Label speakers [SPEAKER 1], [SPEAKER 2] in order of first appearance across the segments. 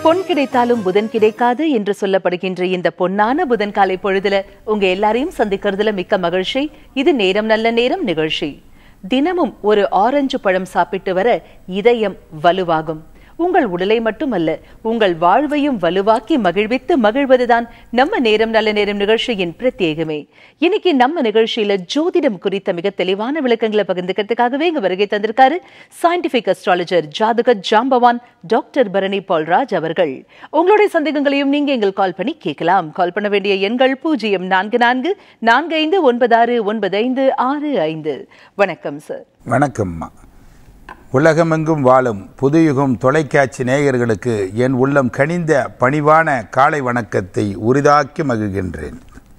[SPEAKER 1] பொன் கிடைத்தாலும் புதன் கிடைக்காது என்று சொல்லப்படுகின்ற இந்த பொன்னான புதன் காலை பொழுதுல உங்க எல்லாரையும் சந்திக்கிறதுல மிக்க மகிழ்ச்சி இது நேரம் நல்ல நேரம் நிகழ்ச்சி தினமும் ஒரு ஆரஞ்சு பழம் சாப்பிட்டு வர இதயம் வலுவாகும் உங்கள் உடலை மட்டுமல்ல உங்கள் வாழ்வையும் வலுவாக்கி மகிழ்வித்து மகிழ்வதுதான் நம்ம நேரம் நல்ல நேரம் நிகழ்ச்சியின் பிரத்யேகமே இன்னைக்கு நம்ம நிகழ்ச்சியில ஜோதிடம் குறித்த மிக தெளிவான விளக்கங்களை பகிர்ந்துக்கிறதுக்காகவே இங்க வருகை தந்திருக்காரு சயின்டிபிக் அஸ்ட்ராலஜர் ஜாதக ஜாம்பவான் டாக்டர் பரணி பால்ராஜ் அவர்கள் உங்களுடைய சந்தேகங்களையும் நீங்க எங்கள் கால் பண்ணி கேட்கலாம் கால் பண்ண வேண்டிய எண்கள் பூஜ்ஜியம் நான்கு நான்கு நான்கு ஐந்து ஒன்பது ஆறு ஒன்பது ஐந்து ஆறு ஐந்து வணக்கம் சார்
[SPEAKER 2] வணக்கம்மா உலகமெங்கும் வாழும் புதுயுகம் தொலைக்காட்சி நேயர்களுக்கு என் உள்ளம் கனிந்த பணிவான காலை வணக்கத்தை உரிதாக்கி மகிழ்கின்றேன்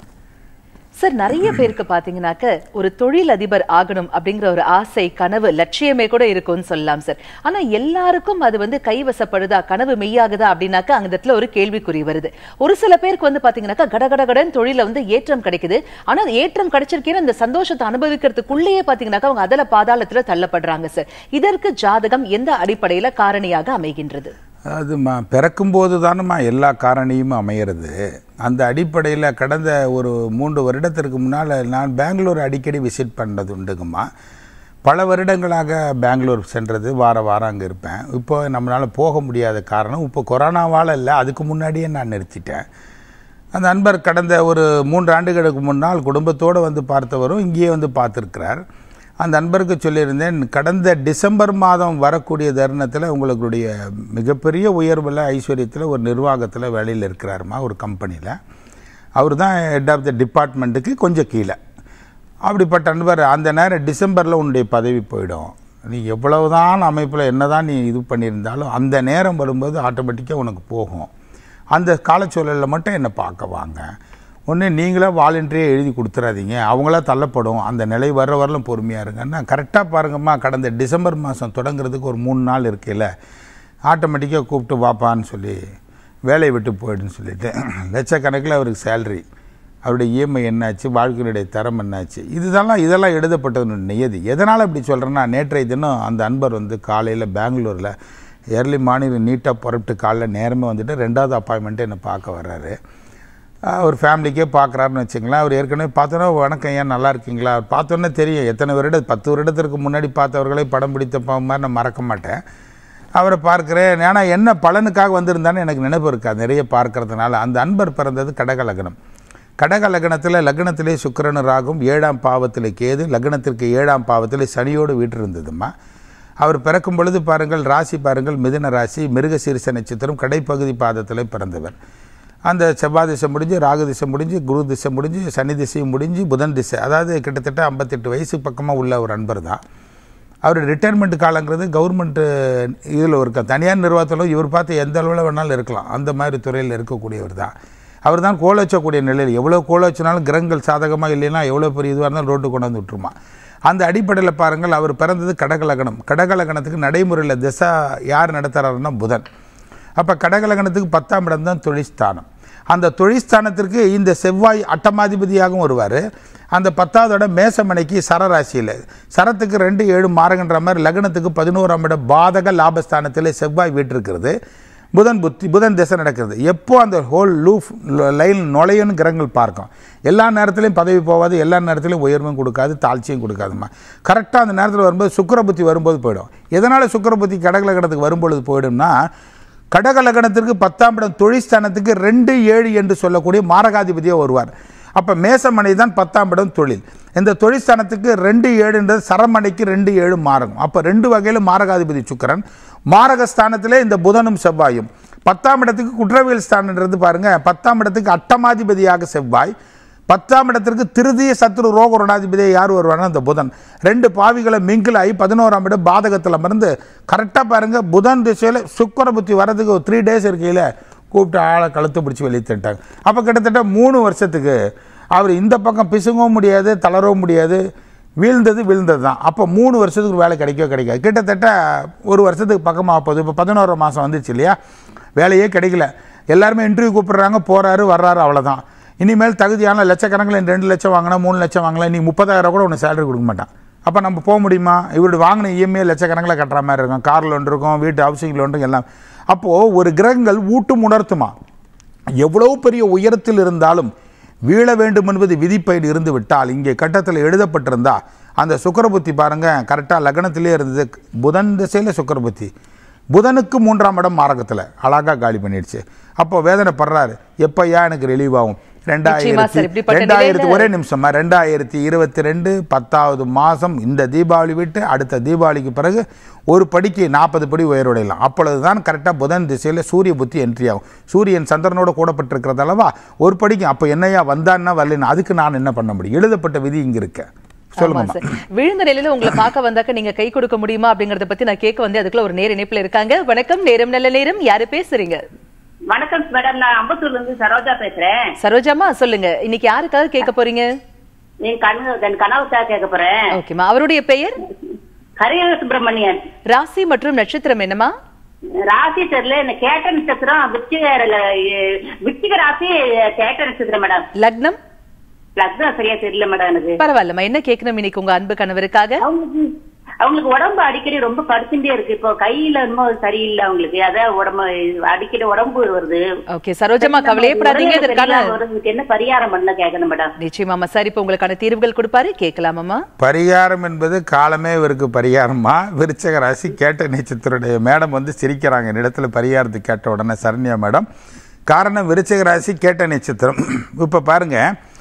[SPEAKER 1] சார் நிறைய பேருக்கு பாத்தீங்கன்னாக்க ஒரு தொழில் அதிபர் ஆகணும் அப்படிங்கிற ஒரு ஆசை கனவு லட்சியமே கூட இருக்கும்னு சொல்லலாம் சார் ஆனா எல்லாருக்கும் அது வந்து கைவசப்படுதா கனவு மெய்யாகுதா அப்படின்னாக்க அந்த இடத்துல ஒரு கேள்விக்குறி வருது ஒரு சில பேருக்கு வந்து பாத்தீங்கன்னாக்கா கடகடகடன் தொழில வந்து ஏற்றம் கிடைக்குது ஆனா அந்த ஏற்றம் கிடைச்சிருக்கேன்னு அந்த சந்தோஷத்தை அனுபவிக்கிறதுக்குள்ளேயே பாத்தீங்கன்னாக்கா அவங்க அதல பாதாளத்துல தள்ளப்படுறாங்க சார் இதற்கு ஜாதகம் எந்த அடிப்படையில காரணியாக அமைகின்றது
[SPEAKER 2] அதுமா பிறக்கும்போது தானம்மா எல்லா காரணியும் அமையிறது அந்த அடிப்படையில் கடந்த ஒரு மூன்று வருடத்திற்கு முன்னால் நான் பெங்களூர் அடிக்கடி விசிட் பண்ணுறது உண்டுங்கம்மா பல வருடங்களாக பெங்களூர் சென்றது வார வாரம் அங்கே இருப்பேன் இப்போ நம்மளால் போக முடியாத காரணம் இப்போ கொரோனாவால் இல்லை அதுக்கு முன்னாடியே நான் நிறுத்திட்டேன் அந்த அன்பர் கடந்த ஒரு மூன்று ஆண்டுகளுக்கு முன்னால் குடும்பத்தோடு வந்து பார்த்தவரும் இங்கேயே வந்து பார்த்துருக்கிறார் அந்த அன்பருக்கு சொல்லியிருந்தேன் கடந்த டிசம்பர் மாதம் வரக்கூடிய தருணத்தில் உங்களுடைய மிகப்பெரிய உயர்வில் ஐஸ்வர்யத்தில் ஒரு நிர்வாகத்தில் வேலையில் இருக்கிறாருமா ஒரு கம்பெனியில் அவர் தான் ஹெட் ஆஃப் த டிபார்ட்மெண்ட்டுக்கு கொஞ்சம் கீழே அப்படிப்பட்ட அன்பர் அந்த நேரம் டிசம்பரில் உன்னுடைய பதவி போயிடும் நீ எவ்வளவுதான் அமைப்பில் என்னதான் நீ இது பண்ணியிருந்தாலும் அந்த நேரம் வரும்போது ஆட்டோமேட்டிக்காக உனக்கு போகும் அந்த காலச்சூழலில் மட்டும் என்னை பார்க்க வாங்க ஒன்று நீங்களே வாலண்டரியாக எழுதி கொடுத்துறாதீங்க அவங்களா தள்ளப்படும் அந்த நிலை வர்ற வரலும் பொறுமையாக இருங்கன்னா கரெக்டாக பாருங்கம்மா கடந்த டிசம்பர் மாதம் தொடங்குறதுக்கு ஒரு மூணு நாள் இருக்கையில் ஆட்டோமேட்டிக்காக கூப்பிட்டு வாப்பான்னு சொல்லி வேலையை விட்டு போயிடுன்னு சொல்லிட்டு லட்சக்கணக்கில் அவருக்கு சேல்ரி அவருடைய இஎம்ஐ என்னாச்சு வாழ்க்கையினுடைய தரம் என்னாச்சு இதுதெல்லாம் இதெல்லாம் எழுதப்பட்டது நியதி எதனால் இப்படி சொல்கிறேன்னா நேற்றைய தினம் அந்த அன்பர் வந்து காலையில் பெங்களூரில் ஏர்லி மார்னிங் நீட்டாக புறப்பட்டு காலைல நேரமே வந்துட்டு ரெண்டாவது அப்பாயின்மெண்ட்டு என்னை பார்க்க வர்றாரு ஒரு ஃபேமிலிக்கே பார்க்குறாருன்னு வச்சுங்களேன் அவர் ஏற்கனவே பார்த்தோன்னா வணக்கம் ஏன் நல்லா இருக்கீங்களா அவர் பார்த்தோன்னே தெரியும் எத்தனை வருட பத்து வருடத்திற்கு முன்னாடி பார்த்தவர்களை படம் பிடித்த மாதிரி நான் மறக்க மாட்டேன் அவரை பார்க்குறேன் ஏன்னா என்ன பலனுக்காக வந்திருந்தான்னு எனக்கு நினைப்பு இருக்காது நிறைய பார்க்கறதுனால அந்த அன்பர் பிறந்தது கடக லக்னம் கடக லக்னத்தில் லக்னத்திலே சுக்கரனு ராகும் ஏழாம் பாவத்தில் கேது லக்னத்திற்கு ஏழாம் பாவத்தில் சனியோடு வீட்டிருந்ததுமா அவர் பிறக்கும் பொழுது பாருங்கள் ராசி பாருங்கள் மிதுன ராசி மிருகசீரிச நட்சத்திரம் கடைப்பகுதி பாதத்தில் பிறந்தவர் அந்த செவ்வாய் திசை முடிஞ்சு ராகு திசை முடிஞ்சு குரு திசை முடிஞ்சு சனி திசையும் முடிஞ்சு புதன் திசை அதாவது கிட்டத்தட்ட ஐம்பத்தெட்டு வயசு பக்கமாக உள்ள ஒரு அன்பர் தான் அவர் ரிட்டையர்மெண்ட் காலங்கிறது கவர்மெண்ட்டு இதில் இருக்க தனியார் நிர்வாகத்திலும் இவர் பார்த்து எந்த அளவில் வேணாலும் இருக்கலாம் அந்த மாதிரி துறையில் இருக்கக்கூடியவர் தான் அவர் தான் கோல வச்சக்கூடிய நிலையில் எவ்வளோ கோல வச்சினாலும் கிரகங்கள் சாதகமாக இல்லைன்னா எவ்வளோ பெரிய இதுவாக இருந்தாலும் ரோட்டு கொண்டு வந்து விட்டுருமா அந்த அடிப்படையில் பாருங்கள் அவர் பிறந்தது கடகலகணம் கடகலகணத்துக்கு நடைமுறையில் திசை யார் நடத்துகிறாருன்னா புதன் அப்போ கடகலகணத்துக்கு பத்தாம் இடம் தான் தொழிற்ஸ்தானம் அந்த தொழிற்ஸ்தானத்திற்கு இந்த செவ்வாய் அட்டமாதிபதியாகவும் வருவார் அந்த பத்தாவது இடம் மேசமனைக்கு சரராசியில் சரத்துக்கு ரெண்டு ஏழு மாறுகின்ற மாதிரி லக்னத்துக்கு பதினோராம் இடம் பாதக லாபஸ்தானத்தில் செவ்வாய் வீட்டிருக்கிறது புதன் புத்தி புதன் திசை நடக்கிறது எப்போ அந்த ஹோல் லூஃப் லைன் நுழையுன்னு கிரகங்கள் பார்க்கும் எல்லா நேரத்துலையும் பதவி போகாது எல்லா நேரத்துலையும் உயர்வும் கொடுக்காது தாழ்ச்சியும் கொடுக்காதுமா கரெக்டாக அந்த நேரத்தில் வரும்போது சுக்கர புத்தி வரும்போது போயிடும் எதனால் சுக்கர புத்தி கடகலகணத்துக்கு வரும்பொழுது போயிடும்னா கடகலகணத்திற்கு பத்தாம் இடம் தொழிற்ஸ்தானத்துக்கு ரெண்டு ஏழு என்று சொல்லக்கூடிய மாரகாதிபதியாக வருவார் அப்போ மேசமனை தான் பத்தாம் இடம் தொழில் இந்த தொழிற்ஸ்தானத்துக்கு ரெண்டு ஏழுன்றது சரமனைக்கு ரெண்டு ஏழு மாறகும் அப்போ ரெண்டு வகையில் மாரகாதிபதி சுக்கரன் மாரகஸ்தானத்திலே இந்த புதனும் செவ்வாயும் பத்தாம் இடத்துக்கு குற்றவியல் ஸ்தானன்றது பாருங்க பத்தாம் இடத்துக்கு அட்டமாதிபதியாக செவ்வாய் பத்தாம் இடத்திற்கு திருதிய சத்ரு ரோக ருணாதிபதியை யார் வருவானா அந்த புதன் ரெண்டு பாவிகளை மிங்கில் ஆகி பதினோராம் இடம் பாதகத்தில் மருந்து கரெக்டாக பாருங்க புதன் திசையில் சுக்கர புத்தி வர்றதுக்கு ஒரு த்ரீ டேஸ் இருக்கையில் கூப்பிட்டு ஆளை கழுத்து பிடிச்சி வெளியே தட்டாங்க அப்போ கிட்டத்தட்ட மூணு வருஷத்துக்கு அவர் இந்த பக்கம் பிசுங்கவும் முடியாது தளரவும் முடியாது வீழ்ந்தது வீழ்ந்தது தான் அப்போ மூணு வருஷத்துக்கு வேலை கிடைக்கவே கிடைக்காது கிட்டத்தட்ட ஒரு வருஷத்துக்கு பக்கமாக போகுது இப்போ பதினோரு மாதம் வந்துச்சு இல்லையா வேலையே கிடைக்கல எல்லாருமே இன்டர்வியூ கூப்பிட்றாங்க போகிறாரு வர்றாரு அவ்வளோதான் இனிமேல் தகுதியான லட்சக்கணக்கில் ரெண்டு லட்சம் வாங்கினா மூணு லட்சம் வாங்கலாம் நீ முப்பதாயிரம் கூட உனக்கு சேலரி கொடுக்க மாட்டான் அப்போ நம்ம போக முடியுமா இவருடைய வாங்கின இஎம்ஐ லட்சக்கணக்கில் கட்டுற மாதிரி இருக்கும் கார் லோன் இருக்கும் வீட்டு ஹவுசிங் லோன் இருக்கும் எல்லாம் அப்போ ஒரு கிரகங்கள் ஊட்டும் உணர்த்துமா எவ்வளவு பெரிய உயரத்தில் இருந்தாலும் வீழ வேண்டும் என்பது விதிப்பயன் இருந்து விட்டால் இங்கே கட்டத்தில் எழுதப்பட்டிருந்தா அந்த சுக்கரபுத்தி பாருங்க கரெக்டாக லக்னத்திலே இருந்தது புதன் திசையில் சுக்கரபுத்தி புதனுக்கு மூன்றாம் இடம் மாரகத்தில் அழகாக காலி பண்ணிடுச்சு அப்போ வேதனைப்படுறாரு எப்பயா எனக்கு ரிலீவ் ஆகும்
[SPEAKER 1] நிச்சயமா சார்,
[SPEAKER 2] ரெண்டாயிரத்தி
[SPEAKER 1] இப்படிப்பட்ட
[SPEAKER 2] ரெண்டாயிரத்தி
[SPEAKER 1] நிலையில-
[SPEAKER 2] ஒரே நிமிஷமா ரெண்டாயிரத்தி இருபத்தி ரெண்டு பத்தாவது மாதம் இந்த தீபாவளி விட்டு அடுத்த தீபாவளிக்கு பிறகு ஒரு படிக்கு நாற்பது படி உயர்வடையலாம் அப்பொழுதுதான் கரெக்டாக புதன் திசையில் சூரிய புத்தி என்ட்ரி ஆகும் சூரியன் சந்திரனோட கூடப்பட்டிருக்கிறது அல்லவா ஒரு படிக்கு அப்போ என்னையா வந்தான்னா வரலன்னு அதுக்கு நான் என்ன பண்ண முடியும் எழுதப்பட்ட விதி இங்கே இருக்க
[SPEAKER 1] ஆமா
[SPEAKER 2] சொல்லுங்கம்மா
[SPEAKER 1] சார் விழுந்த நிலையில உங்களை பார்க்க வந்தாக்க நீங்க கை கொடுக்க முடியுமா அப்படிங்கறத பத்தி நான் கேட்க வந்து அதுக்குள்ள ஒரு நேர இணைப்புல இருக்காங்க வணக்கம் நேரம் நல்ல நேரம் யாரு பேசுறீங்க
[SPEAKER 3] வணக்கம் மேடம் நான் அம்பத்தூர்ல இருந்து சரோஜா பேசுறேன்
[SPEAKER 1] சரோஜாமா சொல்லுங்க இன்னைக்கு யாருக்காக கேட்க போறீங்க
[SPEAKER 3] என் கண்ணு என் கனவுக்காக கேட்க போறேன்
[SPEAKER 1] ஓகேமா அவருடைய பெயர்
[SPEAKER 3] ஹரிஹர சுப்பிரமணியன்
[SPEAKER 1] ராசி மற்றும் நட்சத்திரம் என்னமா
[SPEAKER 3] ராசி தெரியல இந்த கேட்ட நட்சத்திரம் விச்சிக விச்சிக ராசி கேட்ட நட்சத்திரம் மேடம்
[SPEAKER 1] லக்னம்
[SPEAKER 3] லக்னம் சரியா தெரியல மேடம் எனக்கு
[SPEAKER 1] பரவாயில்லம்மா என்ன கேட்கணும் இன்னைக்கு உங்க அன்பு கணவருக்காக
[SPEAKER 3] அவங்களுக்கு அவங்களுக்கு உடம்பு அடிக்கடி ரொம்ப படுத்துட்டே இருக்கு இப்போ கையில என்னமோ சரியில்லை அவங்களுக்கு அதான் உடம்பு அடிக்கடி உடம்பு வருது
[SPEAKER 1] ஓகே சரோஜாமா கவலையப்படாதீங்க
[SPEAKER 3] உடனே
[SPEAKER 1] இதற்கான
[SPEAKER 3] சரியில்லாம வருதுக்கு என்ன பரிகாரம் பண்ண கேட்கணும் மேடம்
[SPEAKER 1] நிச்சயமாமா சார் இப்ப உங்களுக்கான தீர்வுகள் கொடுப்பாரு கேட்கலாமாமா
[SPEAKER 2] பரிகாரம் என்பது காலமே இவருக்கு பரிகாரமா விருச்சக ராசி கேட்ட நட்சத்திரடைய மேடம் வந்து சிரிக்கிறாங்க என்னிடத்துல பரிகாரத்துக்கு கேட்ட உடனே சரண்யா மேடம் காரணம் விருச்சக ராசி கேட்ட நட்சத்திரம் இப்போ பாருங்க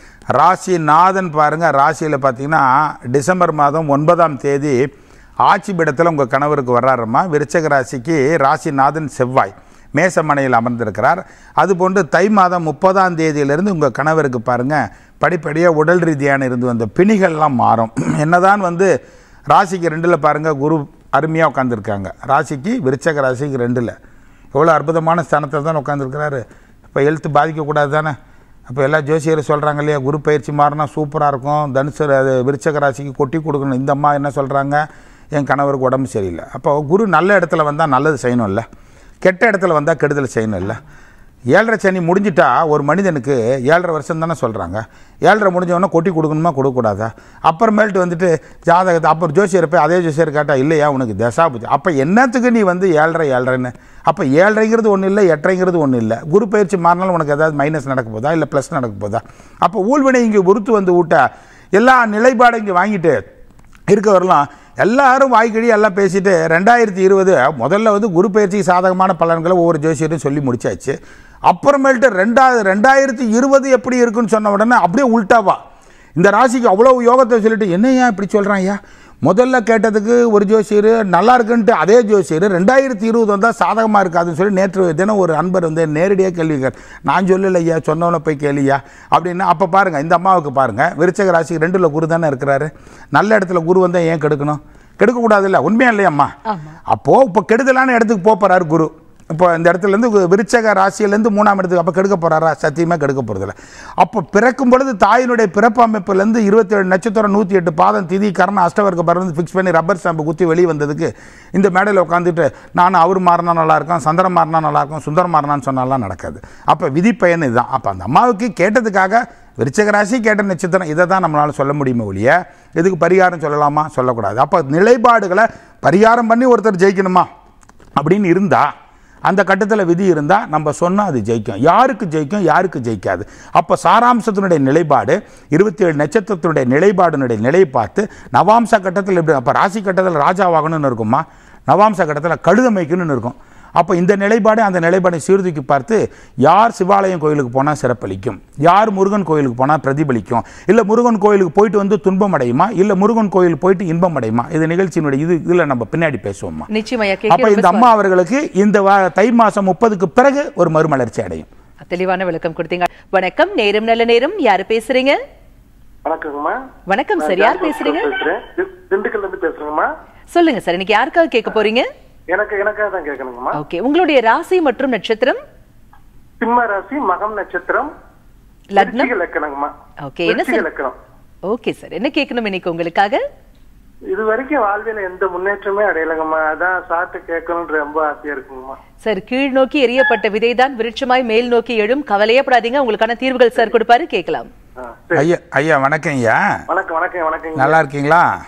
[SPEAKER 2] ராசி நாதன் பாருங்க ராசியில் பார்த்தீங்கன்னா டிசம்பர் மாதம் ஒன்பதாம் தேதி ஆட்சி பீடத்தில் உங்கள் கணவருக்கு வர்றாருமா விருச்சக ராசிக்கு ராசி நாதன் செவ்வாய் மேசமனையில் அமர்ந்திருக்கிறார் அதுபோன்று தை மாதம் முப்பதாம் தேதியிலிருந்து உங்கள் கணவருக்கு பாருங்க படிப்படியாக உடல் ரீதியான இருந்து வந்த பிணிகள்லாம் மாறும் என்னதான் வந்து ராசிக்கு ரெண்டில் பாருங்க குரு அருமையாக உட்காந்துருக்காங்க ராசிக்கு விருச்சக ராசிக்கு ரெண்டில் எவ்வளோ அற்புதமான ஸ்தானத்தில் தான் உட்காந்துருக்கிறாரு இப்போ ஹெல்த் பாதிக்கக்கூடாது தானே அப்போ எல்லா ஜோசியரும் சொல்கிறாங்க இல்லையா குரு பயிற்சி மாறினா சூப்பராக இருக்கும் தனுசு அது விருச்சக ராசிக்கு கொட்டி கொடுக்கணும் இந்த அம்மா என்ன சொல்கிறாங்க என் கணவருக்கு உடம்பு சரியில்லை அப்போ குரு நல்ல இடத்துல வந்தால் நல்லது செய்யணும்ல கெட்ட இடத்துல வந்தால் கெடுதல் செய்யணும்ல ஏழரை சனி முடிஞ்சிட்டா ஒரு மனிதனுக்கு ஏழரை வருஷம் தானே சொல்கிறாங்க ஏழரை முடிஞ்சவொடனே கொட்டி கொடுக்கணுமா கொடுக்கக்கூடாதா அப்புறமேல்ட்டு வந்துட்டு ஜாதகத்தை அப்புறம் ஜோசியர் போய் அதே ஜோசியர் கேட்டால் இல்லையா உனக்கு தசாபுத்தி அப்போ என்னத்துக்கு நீ வந்து ஏழரை ஏழரைன்னு அப்போ ஏழரைங்கிறது ஒன்றும் இல்லை எட்டரைங்கிறது ஒன்றும் இல்லை குரு பயிற்சி மாறினாலும் உனக்கு ஏதாவது மைனஸ் நடக்க போதா இல்லை ப்ளஸ் நடக்க போதா அப்போ ஊழ்வினை இங்கே உறுத்து வந்து விட்டா எல்லா நிலைப்பாடும் இங்கே வாங்கிட்டு இருக்க வரலாம் எல்லாரும் வாய்க்கடி எல்லாம் பேசிட்டு ரெண்டாயிரத்தி இருபது முதல்ல வந்து குரு பயிற்சிக்கு சாதகமான பலன்களை ஒவ்வொரு ஜோசியரும் சொல்லி முடிச்சாச்சு அப்புறமேல்ட்டு ரெண்டாவது ரெண்டாயிரத்தி இருபது எப்படி இருக்குன்னு சொன்ன உடனே அப்படியே உல்டாவா இந்த ராசிக்கு அவ்வளோ யோகத்தை சொல்லிட்டு என்னய்யா இப்படி சொல்கிறான் ஐயா முதல்ல கேட்டதுக்கு ஒரு ஜோசியர் நல்லா இருக்குன்ட்டு அதே ஜோசியர் ரெண்டாயிரத்தி இருபது வந்தால் சாதகமாக இருக்காதுன்னு சொல்லி நேற்று தினம் ஒரு அன்பர் வந்து நேரடியாக கேள்வி கேட்டார் நான் சொல்லல ஐயா சொன்னவனை போய் கேளியா அப்படின்னா அப்போ பாருங்கள் இந்த அம்மாவுக்கு பாருங்கள் விருச்சக ராசிக்கு ரெண்டுல குரு தானே இருக்கிறாரு நல்ல இடத்துல குரு வந்தால் ஏன் கெடுக்கணும் கெடுக்கக்கூடாது இல்லை உண்மையா இல்லையம்மா அப்போது இப்போ கெடுதலான இடத்துக்கு போக போகிறாரு குரு இப்போ இந்த இடத்துலேருந்து விருச்சக ராசியிலேருந்து மூணாம் இடத்துக்கு அப்போ கெடுக்க போகிறாரா சத்தியமாக கெடுக்க போகிறதில்ல அப்போ பிறக்கும் பொழுது தாயினுடைய பிறப்பு அமைப்புலேருந்து இருபத்தேழு நட்சத்திரம் நூற்றி எட்டு பாதம் திதி கரண அஷ்டவர்க்க பருந்து ஃபிக்ஸ் பண்ணி ரப்பர் ஸ்டாம்பு குத்தி வெளியே வந்ததுக்கு இந்த மேடையில் உட்காந்துட்டு நான் அவர் மாறினா நல்லா இருக்கும் சந்திரன் மாறினா நல்லா இருக்கும் சுந்தரம் மாறினான்னு சொன்னாலாம் நடக்காது அப்போ விதி பயன் இதுதான் அப்போ அந்த அம்மாவுக்கு கேட்டதுக்காக விருச்சக ராசி கேட்ட நட்சத்திரம் இதை தான் நம்மளால் சொல்ல முடியுமே ஒழிய இதுக்கு பரிகாரம் சொல்லலாமா சொல்லக்கூடாது அப்போ நிலைப்பாடுகளை பரிகாரம் பண்ணி ஒருத்தர் ஜெயிக்கணுமா அப்படின்னு இருந்தால் அந்த கட்டத்தில் விதி இருந்தால் நம்ம சொன்னால் அது ஜெயிக்கும் யாருக்கு ஜெயிக்கும் யாருக்கு ஜெயிக்காது அப்போ சாராம்சத்தினுடைய நிலைப்பாடு இருபத்தி ஏழு நட்சத்திரத்தினுடைய நிலைப்பாடுனுடைய நிலையை பார்த்து நவாம்ச கட்டத்தில் எப்படி அப்போ ராசி கட்டத்தில் ராஜாவாகணும்னு இருக்குமா நவாம்ச கட்டத்தில் கழுதமைக்கணும்னு இருக்கும் அப்போ இந்த நிலைப்பாடு அந்த நிலைப்பாடை சீர்தூக்கி பார்த்து யார் சிவாலயம் கோயிலுக்கு போனால் சிறப்பளிக்கும் யார் முருகன் கோயிலுக்கு போனால் பிரதிபலிக்கும் இல்லை முருகன் கோயிலுக்கு போயிட்டு வந்து துன்பம் அடையுமா இல்லை முருகன் கோயில் போயிட்டு இன்பம் அடையுமா இது நிகழ்ச்சியினுடைய இது இதில் நம்ம பின்னாடி பேசுவோம்மா
[SPEAKER 1] நிச்சயமாயா
[SPEAKER 2] அப்ப
[SPEAKER 1] கேட்க
[SPEAKER 2] இந்த அம்மா அவர்களுக்கு இந்த வா- தை மாசம் முப்பதுக்கு பிறகு ஒரு மறுமலர்ச்சி அடையும்
[SPEAKER 1] தெளிவான விளக்கம் கொடுத்தீங்க வணக்கம் நேரம் நல்ல நேரம் யாரு பேசுறீங்க
[SPEAKER 4] வணக்கங்கம்மா
[SPEAKER 1] வணக்கம்
[SPEAKER 4] நான்
[SPEAKER 1] சார் யார்
[SPEAKER 4] ஜான்சன்
[SPEAKER 1] பேசுறீங்க
[SPEAKER 4] பேசுறேன் தி- திண்டுக்கல்ல இருந்து பேசுறேங்கம்மா
[SPEAKER 1] சொல்லுங்க சார் இன்னைக்கு யாருக்காக கேட்க போறீங்க
[SPEAKER 4] எனக்கு எனக்காக தான் கேட்கணுங்கம்மா
[SPEAKER 1] ஓகே உங்களுடைய ராசி மற்றும் நட்சத்திரம்
[SPEAKER 4] சிம்ம ராசி மகம் நட்சத்திரம்
[SPEAKER 1] லக்னம்
[SPEAKER 4] விருச்சிக லக்கணங்கம்மா
[SPEAKER 1] ஓகே என்ன
[SPEAKER 4] விருச்சிக
[SPEAKER 1] சார்
[SPEAKER 4] லக்கணம்
[SPEAKER 1] ஓகே சார் என்ன கேட்கணும் இன்னைக்கு உங்களுக்காக
[SPEAKER 4] இது வரைக்கும் வாழ்வில எந்த முன்னேற்றமே அடையலங்கம்மா அதான் சாப்பிட்டு கேட்கணும்னு ரொம்ப ஆசையா இருக்குங்கம்மா
[SPEAKER 1] சார் கீழ் நோக்கி எரியப்பட்ட விதைதான் விருட்சமாய் மேல் நோக்கி எழும் கவலையப்படாதீங்க உங்களுக்கான தீர்வுகள் சார் கொடுப்பாரு கேட்கலாம்
[SPEAKER 4] ஆ, சரி.
[SPEAKER 2] ஐயா ஐயா வணக்கம் ஐயா
[SPEAKER 4] வணக்கம் வணக்கம் வணக்கம்
[SPEAKER 2] நல்லா இருக்கீங்களா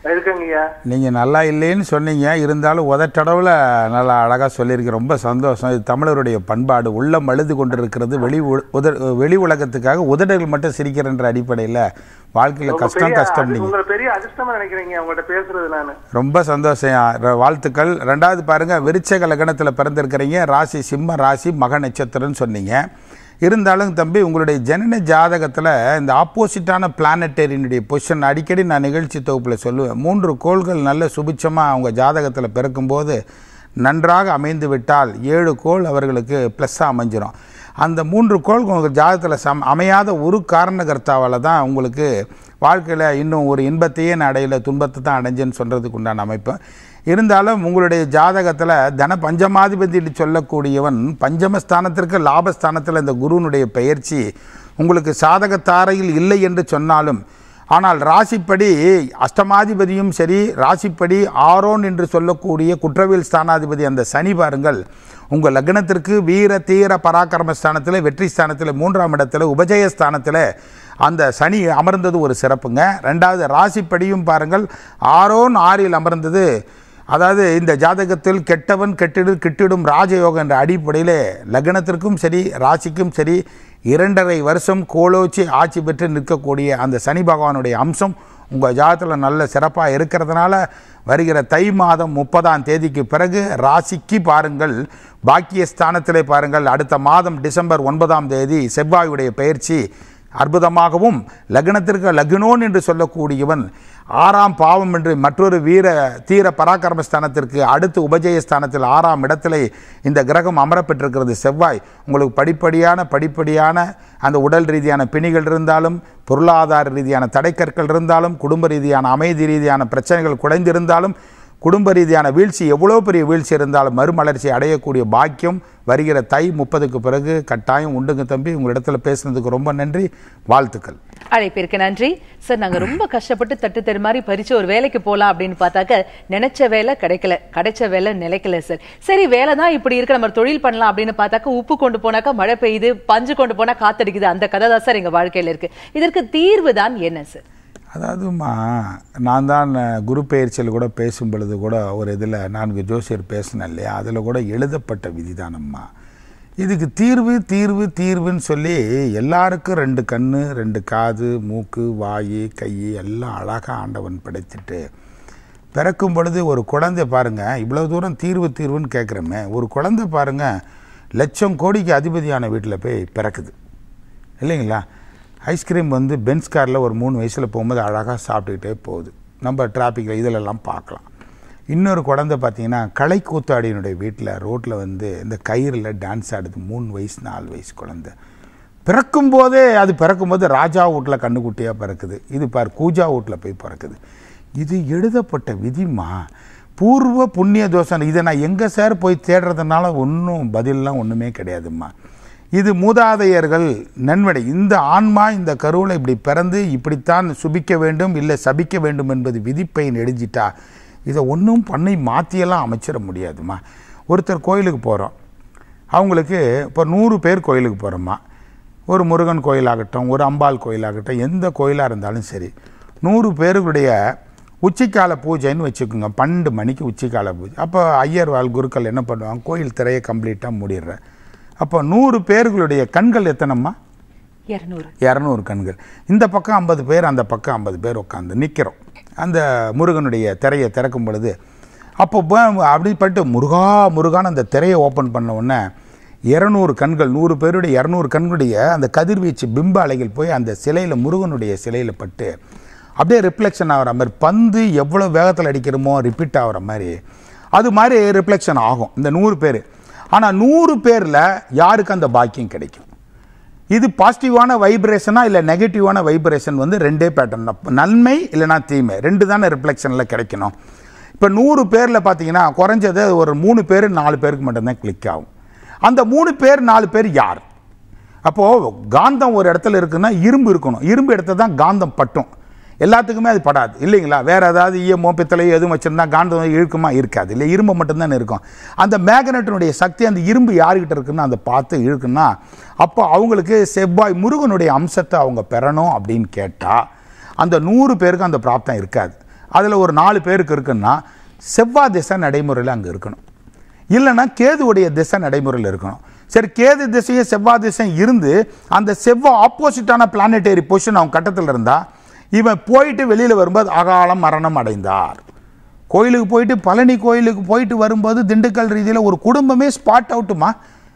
[SPEAKER 4] இருக்குங்க ஐயா
[SPEAKER 2] நீங்கள் நல்லா இல்லைன்னு சொன்னீங்க இருந்தாலும் உதட்டடவில் நல்லா அழகாக சொல்லியிருக்கீங்க ரொம்ப சந்தோஷம் இது தமிழருடைய பண்பாடு உள்ளம் அழுது கொண்டிருக்கிறது வெளி உ- உத வெளி உலகத்துக்காக உதடுகள் மட்டும் சிரிக்கிறன்ற அடிப்படையில் வாழ்க்கையில்
[SPEAKER 4] உங்க
[SPEAKER 2] கஷ்டம்
[SPEAKER 4] பெரிய
[SPEAKER 2] கஷ்டம்
[SPEAKER 4] அது
[SPEAKER 2] நீங்கள்
[SPEAKER 4] உங்களை பெரிய அதிர்ஷ்டமா நினைக்கிறீங்க உங்கள்ட்ட பேசுறது நானு
[SPEAKER 2] ரொம்ப சந்தோஷம் ர- வாழ்த்துக்கள் ரெண்டாவது பாருங்க விருச்சக லக்னத்தில் பிறந்திருக்கிறீங்க ராசி சிம்ம ராசி மக நட்சத்திரம்னு சொன்னீங்க இருந்தாலும் தம்பி உங்களுடைய ஜனன ஜாதகத்தில் இந்த ஆப்போசிட்டான பிளானட்டரியினுடைய பொசிஷன் அடிக்கடி நான் நிகழ்ச்சி தொகுப்பில் சொல்லுவேன் மூன்று கோள்கள் நல்ல சுபிட்சமாக அவங்க ஜாதகத்தில் பிறக்கும்போது நன்றாக அமைந்து விட்டால் ஏழு கோள் அவர்களுக்கு ப்ளஸ்ஸாக அமைஞ்சிரும் அந்த மூன்று கோள் உங்கள் ஜாதகத்தில் சம் அமையாத ஒரு காரணகர்த்தாவால் தான் உங்களுக்கு வாழ்க்கையில் இன்னும் ஒரு இன்பத்தையே நான் அடையல துன்பத்தை தான் அடைஞ்சேன்னு சொல்கிறதுக்கு உண்டான அமைப்பு இருந்தாலும் உங்களுடைய ஜாதகத்தில் தன பஞ்சமாதிபதி என்று சொல்லக்கூடியவன் பஞ்சமஸ்தானத்திற்கு லாபஸ்தானத்தில் இந்த குருவினுடைய பெயர்ச்சி உங்களுக்கு சாதகத்தாரையில் இல்லை என்று சொன்னாலும் ஆனால் ராசிப்படி அஷ்டமாதிபதியும் சரி ராசிப்படி ஆரோன் என்று சொல்லக்கூடிய குற்றவியல் ஸ்தானாதிபதி அந்த சனி பாருங்கள் உங்கள் லக்னத்திற்கு வீர தீர பராக்கிரம ஸ்தானத்தில் வெற்றி ஸ்தானத்தில் மூன்றாம் இடத்துல உபஜய ஸ்தானத்தில் அந்த சனி அமர்ந்தது ஒரு சிறப்புங்க ரெண்டாவது ராசிப்படியும் பாருங்கள் ஆரோன் ஆறில் அமர்ந்தது அதாவது இந்த ஜாதகத்தில் கெட்டவன் கெட்டிடு கிட்டிடும் ராஜயோகம் என்ற அடிப்படையில் லக்னத்திற்கும் சரி ராசிக்கும் சரி இரண்டரை வருஷம் கோலோச்சி ஆட்சி பெற்று நிற்கக்கூடிய அந்த சனி பகவானுடைய அம்சம் உங்கள் ஜாதகத்தில் நல்ல சிறப்பாக இருக்கிறதுனால வருகிற தை மாதம் முப்பதாம் தேதிக்கு பிறகு ராசிக்கு பாருங்கள் பாக்கிய ஸ்தானத்திலே பாருங்கள் அடுத்த மாதம் டிசம்பர் ஒன்பதாம் தேதி செவ்வாயுடைய பயிற்சி அற்புதமாகவும் லக்னத்திற்கு லக்னோன் என்று சொல்லக்கூடியவன் ஆறாம் பாவம் என்று மற்றொரு வீர தீர பராக்கிரம ஸ்தானத்திற்கு அடுத்து உபஜய ஸ்தானத்தில் ஆறாம் இடத்திலே இந்த கிரகம் அமரப்பெற்றிருக்கிறது செவ்வாய் உங்களுக்கு படிப்படியான படிப்படியான அந்த உடல் ரீதியான பிணிகள் இருந்தாலும் பொருளாதார ரீதியான தடைக்கற்கள் இருந்தாலும் குடும்ப ரீதியான அமைதி ரீதியான பிரச்சனைகள் குறைந்திருந்தாலும் குடும்ப ரீதியான வீழ்ச்சி எவ்வளோ பெரிய வீழ்ச்சி இருந்தாலும் மறுமலர்ச்சி அடையக்கூடிய பாக்கியம் வருகிற தை முப்பதுக்கு பிறகு கட்டாயம் உண்டுங்க தம்பி உங்களிடத்துல பேசுனதுக்கு ரொம்ப நன்றி வாழ்த்துக்கள்
[SPEAKER 1] அழைப்பிற்கு நன்றி சார் நாங்க ரொம்ப கஷ்டப்பட்டு தட்டு தரு மாதிரி பறிச்சு ஒரு வேலைக்கு போலாம் அப்படின்னு பார்த்தாக்க நினைச்ச வேலை கிடைக்கல கிடைச்ச வேலை நிலைக்கல சார் சரி வேலை தான் இப்படி இருக்கு நம்ம தொழில் பண்ணலாம் அப்படின்னு பார்த்தாக்க உப்பு கொண்டு போனாக்கா மழை பெய்யுது பஞ்சு கொண்டு போனா காத்தடிக்குது அந்த கதை தான் சார் எங்க வாழ்க்கையில இருக்கு இதற்கு தீர்வு தான் என்ன சார்
[SPEAKER 2] அதாவதுமா நான் தான் குரு பயிற்சியில் கூட பேசும் பொழுது கூட ஒரு இதில் நான்கு ஜோசியர் பேசினேன் இல்லையா அதில் கூட எழுதப்பட்ட விதிதானம்மா இதுக்கு தீர்வு தீர்வு தீர்வுன்னு சொல்லி எல்லாருக்கும் ரெண்டு கண்ணு ரெண்டு காது மூக்கு வாய் கை எல்லாம் அழகாக ஆண்டவன் படைத்துட்டு பிறக்கும் பொழுது ஒரு குழந்தை பாருங்க இவ்வளவு தூரம் தீர்வு தீர்வுன்னு கேட்குறோமே ஒரு குழந்தை பாருங்க லட்சம் கோடிக்கு அதிபதியான வீட்டில் போய் பிறக்குது இல்லைங்களா ஐஸ்கிரீம் வந்து பென்ஸ் காரில் ஒரு மூணு வயசில் போகும்போது அழகாக சாப்பிட்டுக்கிட்டே போகுது நம்ம டிராஃபிக்கில் இதிலெல்லாம் பார்க்கலாம் இன்னொரு குழந்தை பார்த்தீங்கன்னா கலை கூத்தாடியினுடைய வீட்டில் ரோட்டில் வந்து இந்த கயிறில் டான்ஸ் ஆடுது மூணு வயசு நாலு வயசு குழந்தை பிறக்கும்போதே அது பிறக்கும்போது ராஜா வீட்டில் கண்ணுக்குட்டியாக பிறக்குது இது பார் கூஜா வீட்டில் போய் பிறக்குது இது எழுதப்பட்ட விதிமா பூர்வ புண்ணிய தோஷம் இதை நான் எங்கே சார் போய் தேடுறதுனால ஒன்றும் பதிலெலாம் ஒன்றுமே கிடையாதும்மா இது மூதாதையர்கள் நன்வடை இந்த ஆன்மா இந்த கருவில் இப்படி பிறந்து இப்படித்தான் சுபிக்க வேண்டும் இல்லை சபிக்க வேண்டும் என்பது விதிப்பையின் எழுதிட்டா இதை ஒன்றும் பண்ணி மாற்றியெல்லாம் அமைச்சிட முடியாதும்மா ஒருத்தர் கோயிலுக்கு போகிறோம் அவங்களுக்கு இப்போ நூறு பேர் கோயிலுக்கு போகிறோம்மா ஒரு முருகன் கோயிலாகட்டும் ஒரு அம்பாள் கோயிலாகட்டும் எந்த கோயிலாக இருந்தாலும் சரி நூறு பேருடைய உச்சிக்கால பூஜைன்னு வச்சுக்கோங்க பன்னெண்டு மணிக்கு உச்சிக்கால பூஜை அப்போ ஐயர் வாழ் குருக்கள் என்ன பண்ணுவாங்க கோயில் திரையை கம்ப்ளீட்டாக மூடிடுறேன் அப்போ நூறு பேர்களுடைய கண்கள் எத்தனைம்மா
[SPEAKER 1] இருநூறு
[SPEAKER 2] இரநூறு கண்கள் இந்த பக்கம் ஐம்பது பேர் அந்த பக்கம் ஐம்பது பேர் உட்காந்து நிற்கிறோம் அந்த முருகனுடைய திரையை திறக்கும் பொழுது அப்போ ப- அப்படி பட்டு முருகா முருகான்னு அந்த திரையை ஓப்பன் பண்ண உடனே இரநூறு கண்கள் நூறு பேருடைய இரநூறு கண்களுடைய அந்த கதிர்வீச்சு பிம்ப அலைகள் போய் அந்த சிலையில் முருகனுடைய சிலையில் பட்டு அப்படியே ரிஃப்ளெக்ஷன் ஆகிற மாதிரி பந்து எவ்வளோ வேகத்தில் அடிக்கிறோமோ ரிப்பீட் ஆகிற மாதிரி அது மாதிரி ரிஃப்ளெக்ஷன் ஆகும் இந்த நூறு பேர் ஆனால் நூறு பேரில் யாருக்கு அந்த பாக்கியம் கிடைக்கும் இது பாசிட்டிவான வைப்ரேஷனா இல்லை நெகட்டிவான வைப்ரேஷன் வந்து ரெண்டே பேட்டர்ன் தான் நன்மை இல்லைனா தீமை ரெண்டு தானே ரிஃப்ளெக்ஷனில் கிடைக்கணும் இப்போ நூறு பேரில் பார்த்தீங்கன்னா குறைஞ்சது ஒரு மூணு பேர் நாலு பேருக்கு மட்டும்தான் கிளிக் ஆகும் அந்த மூணு பேர் நாலு பேர் யார் அப்போது காந்தம் ஒரு இடத்துல இருக்குன்னா இரும்பு இருக்கணும் இரும்பு இடத்துல தான் காந்தம் பட்டும் எல்லாத்துக்குமே அது படாது இல்லைங்களா வேற ஏதாவது ஈயமோ பித்தளையோ எதுவும் வச்சிருந்தா காந்தம் இழுக்குமா இருக்காது இல்லை இரும்பு மட்டும்தானே இருக்கும் அந்த மேக்னெட்டினுடைய சக்தி அந்த இரும்பு யாருக்கிட்ட இருக்குன்னு அந்த பார்த்து இழுக்குன்னா அப்போ அவங்களுக்கு செவ்வாய் முருகனுடைய அம்சத்தை அவங்க பெறணும் அப்படின்னு கேட்டால் அந்த நூறு பேருக்கு அந்த பிராப்தம் இருக்காது அதில் ஒரு நாலு பேருக்கு இருக்குன்னா செவ்வாய் திசை நடைமுறையில் அங்கே இருக்கணும் இல்லைன்னா கேதுவுடைய திசை நடைமுறையில் இருக்கணும் சரி கேது திசையும் செவ்வாய் திசையும் இருந்து அந்த செவ்வாய் ஆப்போசிட்டான பிளானட்டரி பொசிஷன் அவன் கட்டத்தில் இருந்தால் இவன் போயிட்டு வெளியில் வரும்போது அகாலம் மரணம் அடைந்தார் கோயிலுக்கு போயிட்டு பழனி கோயிலுக்கு போயிட்டு வரும்போது திண்டுக்கல் ரீதியில் ஒரு குடும்பமே ஸ்பாட் அவுட்டுமா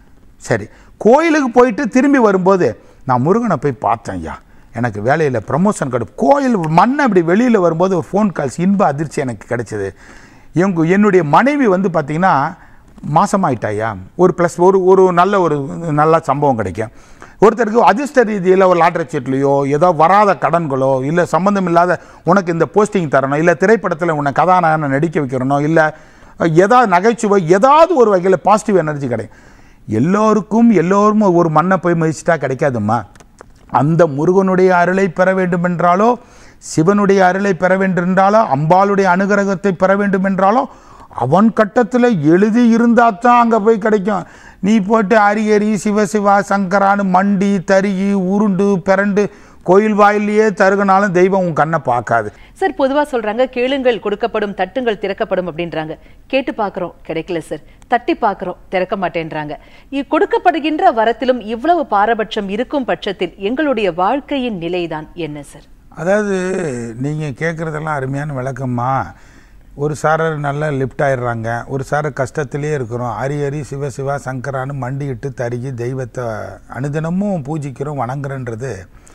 [SPEAKER 2] சரி கோயிலுக்கு போயிட்டு திரும்பி வரும்போது நான் முருகனை போய் பார்த்தேன் ஐயா எனக்கு வேலையில் ப்ரமோஷன் கிடை கோயில் மண்ணை அப்படி வெளியில் வரும்போது ஒரு ஃபோன் கால்ஸ் இன்ப அதிர்ச்சி எனக்கு கிடைச்சது எங்க என்னுடைய மனைவி வந்து பார்த்தீங்கன்னா மாசமாயிட்டாயா ஒரு ப்ளஸ் ஒரு ஒரு நல்ல ஒரு நல்ல சம்பவம் கிடைக்கும் ஒருத்தருக்கு அதிர்ஷ்ட ரீதியில் ஒரு லாட்டரி சீட்லையோ ஏதோ வராத கடன்களோ இல்லை சம்மந்தம் இல்லாத உனக்கு இந்த போஸ்டிங் தரணும் இல்லை திரைப்படத்தில் உன்னை கதாநாயகனை நடிக்க வைக்கிறனோ இல்லை ஏதாவது நகைச்சுவை ஏதாவது ஒரு வகையில் பாசிட்டிவ் எனர்ஜி கிடைக்கும் எல்லோருக்கும் எல்லோரும் ஒரு மண்ணை போய் மதிச்சிட்டா கிடைக்காதும்மா அந்த முருகனுடைய அருளை பெற வேண்டும் என்றாலோ சிவனுடைய அருளை பெற வேண்டும் என்றாலோ அம்பாளுடைய அனுகிரகத்தை பெற வேண்டும் என்றாலோ அவன் கட்டத்தில் எழுதி இருந்தால் தான் அங்கே போய் கிடைக்கும் நீ போட்டு அரியரி சிவசிவா சங்கரான்னு மண்டி தருகி உருண்டு பிறண்டு கோயில் வாயிலேயே தருகினாலும் தெய்வம் உன் கண்ணை பார்க்காது
[SPEAKER 1] சார் பொதுவா சொல்றாங்க கேளுங்கள் கொடுக்கப்படும் தட்டுங்கள் திறக்கப்படும் அப்படின்றாங்க கேட்டு பார்க்கறோம் கிடைக்கல சார் தட்டி பார்க்கறோம் திறக்க மாட்டேன்றாங்க இ- கொடுக்கப்படுகின்ற வரத்திலும் இவ்வளவு பாரபட்சம் இருக்கும் பட்சத்தில் எங்களுடைய வாழ்க்கையின் நிலைதான் என்ன சார்
[SPEAKER 2] அதாவது நீங்கள் கேட்குறதெல்லாம் அருமையான விளக்கம்மா ஒரு சாரர் நல்லா லிஃப்ட் ஆயிடுறாங்க ஒரு சாரர் கஷ்டத்திலே இருக்கிறோம் அரி அரி சிவ சிவா சங்கரான்னு மண்டியிட்டு தருகி தெய்வத்தை அனுதினமும் பூஜிக்கிறோம் வணங்குறன்றது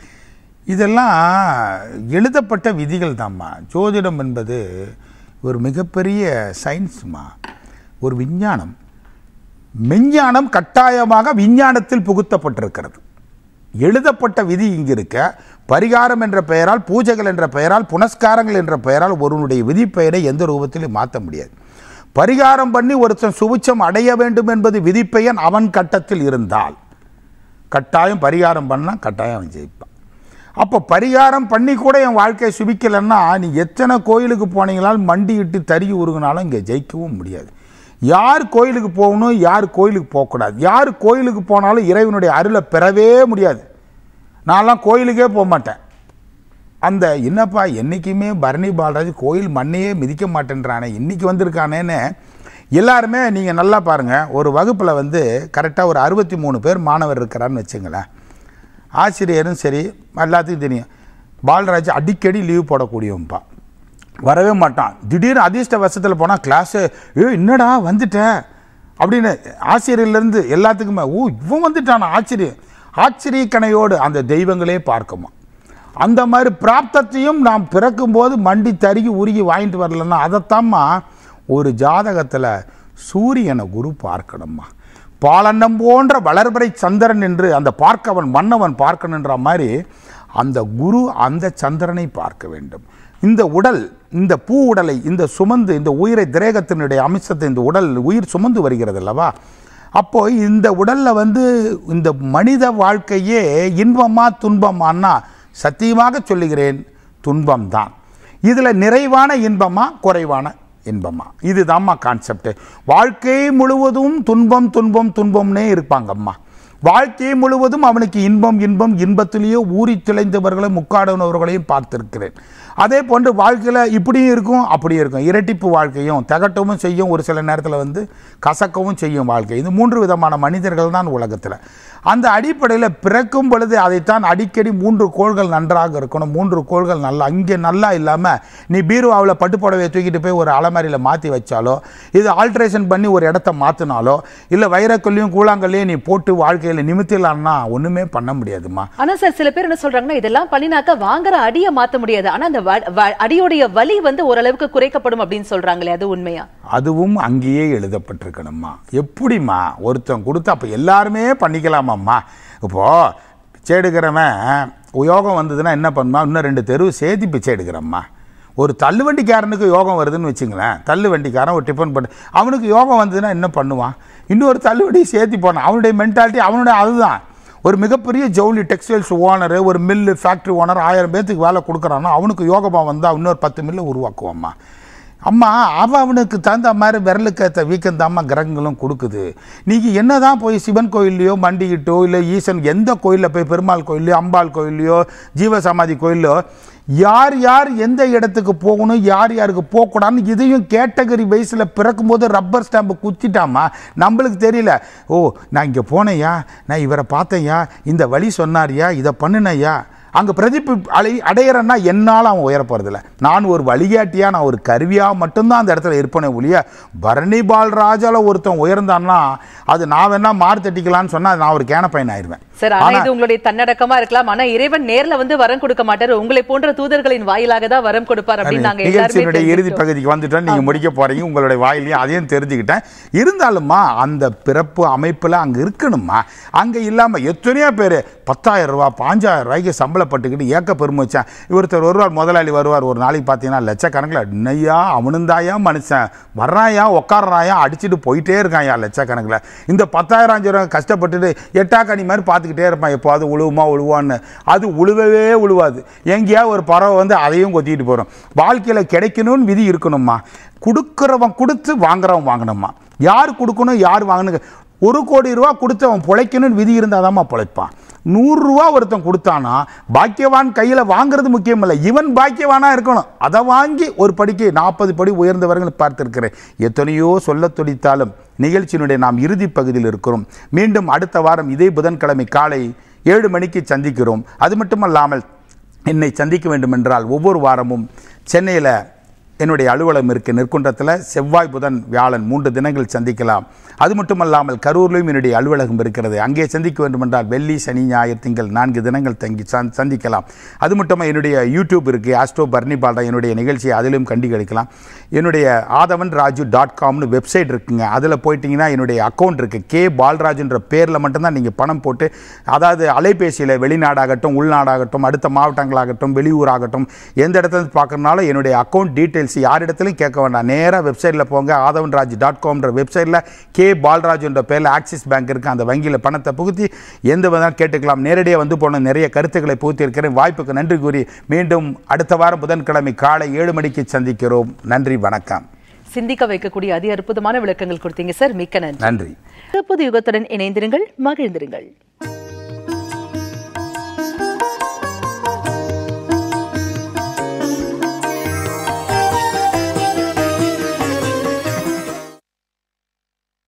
[SPEAKER 2] இதெல்லாம் எழுதப்பட்ட விதிகள் தாம்மா ஜோதிடம் என்பது ஒரு மிகப்பெரிய சயின்ஸ்மா ஒரு விஞ்ஞானம் மெஞ்ஞானம் கட்டாயமாக விஞ்ஞானத்தில் புகுத்தப்பட்டிருக்கிறது எழுதப்பட்ட விதி இங்கு இருக்க பரிகாரம் என்ற பெயரால் பூஜைகள் என்ற பெயரால் புனஸ்காரங்கள் என்ற பெயரால் ஒருவனுடைய விதி பெயரை எந்த ரூபத்திலும் மாற்ற முடியாது பரிகாரம் பண்ணி ஒருத்தன் சுபிச்சம் அடைய வேண்டும் என்பது விதிப்பெயன் அவன் கட்டத்தில் இருந்தால் கட்டாயம் பரிகாரம் பண்ணால் கட்டாயம் அவன் ஜெயிப்பான் அப்போ பரிகாரம் பண்ணி கூட என் வாழ்க்கையை சுபிக்கலைன்னா நீ எத்தனை கோயிலுக்கு போனீங்களாலும் மண்டியிட்டு தருகி உருகினாலும் இங்கே ஜெயிக்கவும் முடியாது யார் கோயிலுக்கு போகணும் யார் கோயிலுக்கு போகக்கூடாது யார் கோயிலுக்கு போனாலும் இறைவனுடைய அருளை பெறவே முடியாது நான்லாம் கோயிலுக்கே போக மாட்டேன் அந்த என்னப்பா என்றைக்குமே பரணி பாலராஜ் கோயில் மண்ணையே மிதிக்க மாட்டேன்றானே இன்னைக்கு வந்திருக்கானேன்னு எல்லாருமே நீங்கள் நல்லா பாருங்கள் ஒரு வகுப்பில் வந்து கரெக்டாக ஒரு அறுபத்தி மூணு பேர் மாணவர் இருக்கிறான்னு வச்சுங்களேன் ஆசிரியரும் சரி எல்லாத்துக்கும் தெரியும் பாலராஜ் அடிக்கடி லீவ் போடக்கூடியவன்ப்பா வரவே மாட்டான் திடீர்னு அதிர்ஷ்ட வசத்தில் போனால் கிளாஸு ஏ என்னடா வந்துட்ட அப்படின்னு ஆசிரியர்லேருந்து எல்லாத்துக்குமே ஓ இவன் வந்துட்டானா ஆச்சரியம் ஆச்சரிய கணையோடு அந்த தெய்வங்களே பார்க்குமா அந்த மாதிரி பிராப்தத்தையும் நாம் பிறக்கும்போது மண்டி தருகி உருகி வாங்கிட்டு வரலன்னா அதைத்தாம்மா ஒரு ஜாதகத்தில் சூரியனை குரு பார்க்கணும்மா பாலன்னம் போன்ற வளர்பிறை சந்திரன் என்று அந்த பார்க்கவன் மன்னவன் பார்க்கணுன்ற மாதிரி அந்த குரு அந்த சந்திரனை பார்க்க வேண்டும் இந்த உடல் இந்த பூ உடலை இந்த சுமந்து இந்த உயிரை திரேகத்தினுடைய அம்சத்தை இந்த உடல் உயிர் சுமந்து வருகிறது அல்லவா அப்போ இந்த உடல்ல வந்து இந்த மனித வாழ்க்கையே இன்பமா துன்பமான்னா சத்தியமாக சொல்லுகிறேன் துன்பம்தான் இதுல நிறைவான இன்பமா குறைவான இன்பமா இதுதாம்மா கான்செப்ட் வாழ்க்கை முழுவதும் துன்பம் துன்பம் துன்பம்னே இருப்பாங்கம்மா வாழ்க்கை முழுவதும் அவனுக்கு இன்பம் இன்பம் இன்பத்திலேயே ஊறி திளைந்தவர்களையும் முக்காடனவர்களையும் பார்த்திருக்கிறேன் அதே போன்று வாழ்க்கையில் இப்படியும் இருக்கும் அப்படியும் இருக்கும் இரட்டிப்பு வாழ்க்கையும் தகட்டவும் செய்யும் ஒரு சில நேரத்தில் வந்து கசக்கவும் செய்யும் வாழ்க்கை இது மூன்று விதமான மனிதர்கள் தான் உலகத்தில் அந்த அடிப்படையில் பிறக்கும் பொழுது அதைத்தான் அடிக்கடி மூன்று கோள்கள் நன்றாக இருக்கணும் மூன்று கோள்கள் நல்லா இங்கே நல்லா இல்லாமல் நீ பீருவாவில் பட்டு புடவையை தூக்கிட்டு போய் ஒரு அலமாரியில் மாற்றி வச்சாலோ இது ஆல்ட்ரேஷன் பண்ணி ஒரு இடத்த மாற்றினாலோ இல்லை வைரக்கல்லையும் கூழாங்கல்லையும் நீ போட்டு வாழ்க்கையில் நிமித்திடலான்னா ஒன்றுமே பண்ண முடியாதுமா
[SPEAKER 1] ஆனா சார் சில பேர் என்ன சொல்றாங்கன்னா இதெல்லாம் பண்ணினாக்க வாங்குற அடிய மாத்த முடியாது ஆனா அந்த வ- வ- அடியோடைய வலி வந்து ஓரளவுக்கு குறைக்கப்படும் அப்படின்னு சொல்றாங்களே அது உண்மையா
[SPEAKER 2] அதுவும் அங்கேயே எழுதப்பட்டிருக்கணும்மா எப்படிம்மா ஒருத்தன் கொடுத்து அப்போ எல்லாருமே பண்ணிக்கலாமாம்மா இப்போ பிச்சை எடுக்கிறவன் யோகம் வந்ததுன்னா என்ன பண்ணுமா இன்னும் ரெண்டு தெருவு சேர்த்து பிச்சை எடுக்கிறம்மா ஒரு தள்ளுவண்டிக்காரனுக்கு யோகம் வருதுன்னு வச்சுங்களேன் தள்ளு வண்டிக்காரன் ஒரு டிஃபன் பண்ணு அவனுக்கு யோகம் வந்ததுன்னா என்ன பண்ணுவான் இன்னொரு தள்ளுவண்டி சேர்த்து போனான் அவனுடைய மென்டாலிட்டி அவனுடைய அதுதான் ஒரு மிகப்பெரிய ஜவுளி டெக்ஸ்டைல்ஸ் ஓனர் ஒரு மில்லு ஃபேக்ட்ரி ஓனர் ஆயிரம் பேர்த்துக்கு வேலை கொடுக்குறான்னா அவனுக்கு யோகமா வந்தால் இன்னொரு பத்து மில்லை உருவாக்குவாம்மா அம்மா அவ அவனுக்கு தகுந்த மாதிரி விரலுக்கு ஏற்ற வீக்கம் தாம்மா கிரகங்களும் கொடுக்குது நீங்கள் என்ன தான் போய் சிவன் கோயில்லையோ மண்டிக்கிட்டோ இல்லை ஈசன் எந்த கோயிலில் போய் பெருமாள் கோயில்லையோ அம்பாள் கோயில்லையோ ஜீவசமாதி கோயிலையோ யார் யார் எந்த இடத்துக்கு போகணும் யார் யாருக்கு போகக்கூடாதுன்னு இதையும் கேட்டகரி வைஸில் பிறக்கும்போது ரப்பர் ஸ்டாம்பு குத்திட்டாமா நம்மளுக்கு தெரியல ஓ நான் இங்கே போனேயா நான் இவரை பார்த்தேன்யா இந்த வழி சொன்னார்யா இதை பண்ணினையா அங்கே பிரதிப்பு அலை அடையிறேன்னா என்னால் அவன் உயர போகிறதில்ல நான் ஒரு வழிகாட்டியா நான் ஒரு கருவியாக மட்டும்தான் அந்த இடத்துல இருப்பேனே ஒழிய பரணி பால்ராஜால ஒருத்தன் உயர்ந்தான்னா அது நான் வேணா மாறு தட்டிக்கலான்னு சொன்னால் நான் ஒரு கேன பையன் ஆயிடுவேன்
[SPEAKER 1] சார் ஆனா இது உங்களுடைய தன்னடக்கமா இருக்கலாம் ஆனா இறைவன் நேர்ல வந்து வரம் கொடுக்க மாட்டாரு உங்களை போன்ற தூதர்களின் வாயிலாக தான் வரம் கொடுப்பார் அப்படின்னு நாங்க எல்லாருமே
[SPEAKER 2] நிகழ்ச்சியினுடைய இறுதி
[SPEAKER 1] தெரிஞ்சுக்கிட்டோம்.
[SPEAKER 2] பகுதிக்கு வந்துட்டோம் நீங்க முடிக்க போறீங்க உங்களுடைய வாயிலையும் அதையும் தெரிஞ்சுக்கிட்டேன் இருந்தாலும்மா அந்த பிறப்பு அமைப்புல அங்க இருக்கணுமா அங்க இல்லாம எத்தனையோ பேர் பத்தாயிரம் ரூபாய் பாஞ்சாயிரம் ரூபாய்க்கு சம்பளப்பட்டுக்கிட்டு ஏக்க பெருமை வச்சேன் ஒருத்தர் வருவார் முதலாளி வருவார் ஒரு நாளைக்கு பார்த்தீங்கன்னா லட்சக்கணக்கில் என்னையா அவனுந்தாயா மனுஷன் வர்றாயா உட்காடுறாயா அடிச்சுட்டு போயிட்டே இருக்காயா லட்சக்கணக்கில் இந்த பத்தாயிரம் அஞ்சு ரூபாய் கஷ்டப்பட்டுட்டு எட்டாக்கணி மாதிரி பார்த்துக்கிட்டே இருப்பான் எப்போது உழுவுமா உழுவான்னு அது உழுவவே உழுவாது எங்கேயா ஒரு பறவை வந்து அதையும் கொத்திட்டு போகிறோம் வாழ்க்கையில் கிடைக்கணும்னு விதி இருக்கணுமா கொடுக்குறவன் கொடுத்து வாங்குறவன் வாங்கணுமா யார் கொடுக்கணும் யார் வாங்கணும் ஒரு கோடி ரூபா கொடுத்து அவன் பிழைக்கணும்னு விதி இருந்தாதாம்மா பிழைப்பான் நூறுரூவா ஒருத்தன் கொடுத்தானா பாக்கியவான் கையில் வாங்குறது முக்கியம் இல்லை இவன் பாக்கியவானா இருக்கணும் அதை வாங்கி ஒரு படிக்கு நாற்பது படி உயர்ந்தவர்கள் பார்த்திருக்கிறேன் எத்தனையோ சொல்ல துடித்தாலும் நிகழ்ச்சியினுடைய நாம் இறுதி பகுதியில் இருக்கிறோம் மீண்டும் அடுத்த வாரம் இதே புதன்கிழமை காலை ஏழு மணிக்கு சந்திக்கிறோம் அது மட்டுமல்லாமல் என்னை சந்திக்க வேண்டுமென்றால் ஒவ்வொரு வாரமும் சென்னையில் என்னுடைய அலுவலகம் இருக்கு நெற்குன்றத்தில் செவ்வாய் புதன் வியாழன் மூன்று தினங்கள் சந்திக்கலாம் அது மட்டுமல்லாமல் கரூர்லையும் என்னுடைய அலுவலகம் இருக்கிறது அங்கே சந்திக்க வேண்டுமென்றால் வெள்ளி சனி ஞாயிறு திங்கள் நான்கு தினங்கள் தங்கி சந்- சந்திக்கலாம் அது மட்டும் என்னுடைய யூடியூப் இருக்குது ஆஸ்ட்ரோ பர்னி பால்டா என்னுடைய நிகழ்ச்சியை அதிலும் கண்டு கிடைக்கலாம் என்னுடைய ஆதவன் ராஜு டாட் காம்னு வெப்சைட் இருக்குங்க அதில் போயிட்டீங்கன்னா என்னுடைய அக்கௌண்ட் இருக்குது கே பால்ராஜுன்ற பேரில் மட்டும்தான் நீங்கள் பணம் போட்டு அதாவது அலைபேசியில் வெளிநாடாகட்டும் உள்நாடாகட்டும் அடுத்த மாவட்டங்களாகட்டும் வெளியூராகட்டும் எந்த இடத்துல இருந்து பார்க்கறனாலும் என்னுடைய அக்கௌண்ட் டீட்டெயில்ஸ் யார் இடத்துலையும் கேட்க வேண்டாம் நேராக வெப்சைட்டில் போங்க ஆதவன் ராஜ் டாட் காம்ன்ற வெப்சைட்டில் கே பால்ராஜுன்ற பேரில் ஆக்சிஸ் பேங்க் இருக்குது அந்த வங்கியில் பணத்தை புகுத்தி எந்த விதம் கேட்டுக்கலாம் நேரடியாக வந்து போன நிறைய கருத்துக்களை புகுத்தி இருக்கிறேன் வாய்ப்புக்கு நன்றி கூறி மீண்டும் அடுத்த வாரம் புதன்கிழமை காலை ஏழு மணிக்கு சந்திக்கிறோம் நன்றி வணக்கம்
[SPEAKER 1] சிந்திக்க வைக்கக்கூடிய அதி அற்புதமான விளக்கங்கள் கொடுத்தீங்க சார் மிக்க நன்றி
[SPEAKER 2] நன்றி
[SPEAKER 1] புது யுகத்துடன் இணைந்திருங்கள் மகிழ்ந்திருங்கள்